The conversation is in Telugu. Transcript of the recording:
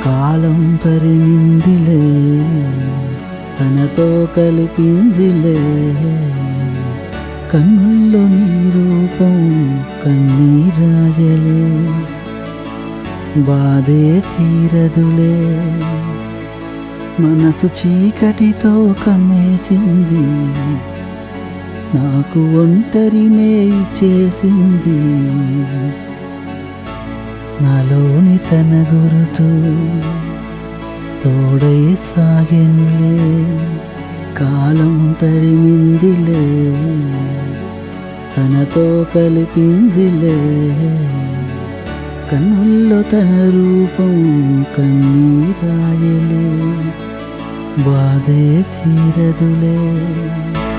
కాలం తరిమిందిలే తనతో కలిపిందిలే కన్నుల్లో నీ రూపం కన్నీరాజలే బాధే తీరదులే మనసు చీకటితో కమ్మేసింది నాకు ఒంటరినే చేసింది నాలోని తన గురుతు తోడై సాగెనులే కాలం తరిమిందిలే తనతో కలిపిందిలే కన్నుల్లో తన రూపం కన్నీరాయలే బాధే తీరదులే